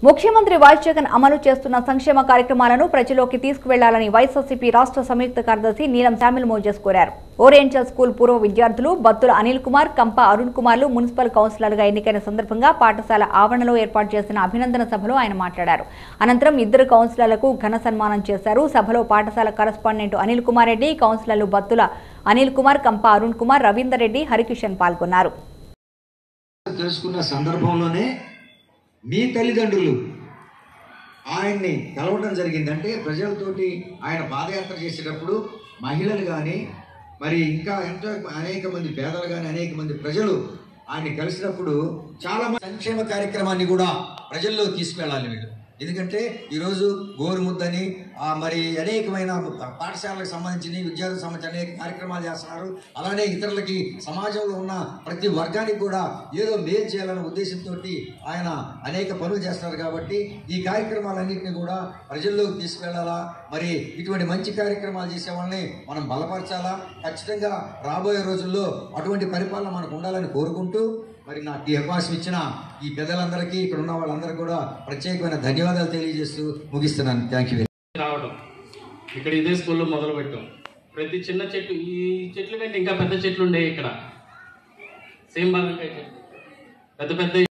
ముఖ్యమంత్రి వైఎస్ జగన్ అమలు చేస్తున్న సంక్షేమ కార్యక్రమాలను ప్రజలోకి తీసుకువెళ్లాలని వైఎస్ఆర్సీపీ రాష్ట్ర సంయుక్త కార్యదర్శి నీలం శామిల్ మోజెస్ కోరారు ఓరియంటల్ స్కూల్ పూర్వ విద్యార్థులు బత్తుల అనిల్ కుమార్ కంప అరుణ్ కుమార్లు మున్సిపల్ కౌన్సిలర్గా ఎన్నికైన సందర్భంగా పాఠశాల ఆవరణలో ఏర్పాటు చేసిన అభినందన సభలో ఆయన మాట్లాడారు అనంతరం ఇద్దరు కౌన్సిలర్లకు ఘన సన్మానం చేశారు సభలో పాఠశాల కరస్పాండెంట్ అనిల్ కుమార్ రెడ్డి కౌన్సిలర్లు బత్తుల అనిల్ కుమార్ కంప అరుణ్ కుమార్ రవీందర్ రెడ్డి హరికిషన్ పాల్గొన్నారు తెలుసుకున్న సందర్భంలోనే మీ తల్లిదండ్రులు ఆయన్ని కలవడం జరిగిందంటే ప్రజలతోటి ఆయన పాదయాత్ర చేసేటప్పుడు మహిళలు కానీ మరి ఇంకా ఎంతో అనేక మంది పేదలు కానీ అనేక మంది ప్రజలు ఆయన్ని కలిసినప్పుడు చాలా మంది సంక్షేమ కార్యక్రమాన్ని కూడా ప్రజల్లో తీసుకెళ్ళాలి వీళ్ళు ఎందుకంటే ఈరోజు గోరుముద్దని ఆ, మరి అనేకమైన పాఠశాలకు సంబంధించిన విద్యార్థులకు సంబంధించిన అనేక కార్యక్రమాలు చేస్తున్నారు అలానే ఇతరులకి సమాజంలో ఉన్న ప్రతి వర్గానికి కూడా ఏదో మేలు చేయాలనే ఉద్దేశంతో ఆయన అనేక పనులు చేస్తున్నారు కాబట్టి ఈ కార్యక్రమాలన్నింటినీ కూడా ప్రజల్లోకి తీసుకెళ్లాలా మరి ఇటువంటి మంచి కార్యక్రమాలు చేసే వాళ్ళని మనం బలపరచాలా ఖచ్చితంగా రాబోయే రోజుల్లో అటువంటి పరిపాలన మనకు ఉండాలని కోరుకుంటూ మరి నాకు ఈ అవకాశం ఇచ్చిన ఈ పెద్దలందరికీ ఇక్కడ ఉన్న వాళ్ళందరికీ కూడా ప్రత్యేకమైన ధన్యవాదాలు తెలియజేస్తూ ముగిస్తున్నాను థ్యాంక్ యూ రావడం ఇక్కడ ఇదే స్కూల్లో మొదలు పెట్టాం ప్రతి చిన్న చెట్టు ఈ చెట్ల కంటే ఇంకా పెద్ద చెట్లు ఉండేవి ఇక్కడ సేమ్ బాగా పెద్ద పెద్ద